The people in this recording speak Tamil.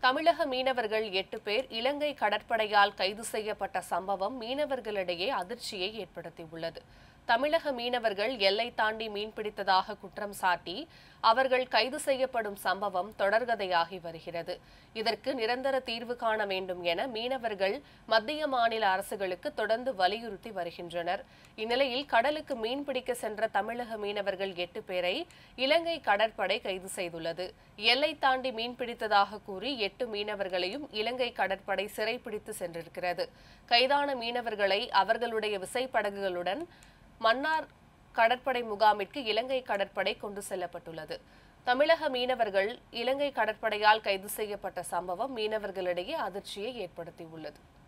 தமிழக மீனவர்கள் எட்டு பேர் இலங்கை கடற்படையால் கைது செய்யப்பட்ட சம்பவம் மீனவர்களிடையே அதிர்ச்சியை ஏற்படுத்தியுள்ளது தமிழக மீனவர்கள் எல்லை தாண்டி மீன்பிடித்ததாக குற்றம் சாட்டி அவர்கள் கைது செய்யப்படும் சம்பவம் தொடர்கதையாகி வருகிறது இதற்கு நிரந்தர தீர்வு காண வேண்டும் என மீனவர்கள் மத்திய மாநில அரசுகளுக்கு தொடர்ந்து வலியுறுத்தி வருகின்றனர் இந்நிலையில் கடலுக்கு மீன்பிடிக்க சென்ற தமிழக மீனவர்கள் எட்டு பேரை இலங்கை கடற்படை கைது செய்துள்ளது எல்லை தாண்டி மீன்பிடித்ததாக கூறி எட்டு மீனவர்களையும் இலங்கை கடற்படை சிறைப்பிடித்து சென்றிருக்கிறது கைதான மீனவர்களை அவர்களுடைய விசைப்படகுகளுடன் மன்னார் கடற்படை முகாமிற்கு இலங்கை கடற்படை கொண்டு செல்லப்பட்டுள்ளது தமிழக மீனவர்கள் இலங்கை கடற்படையால் கைது செய்யப்பட்ட சம்பவம் மீனவர்களிடையே அதிர்ச்சியை ஏற்படுத்தியுள்ளது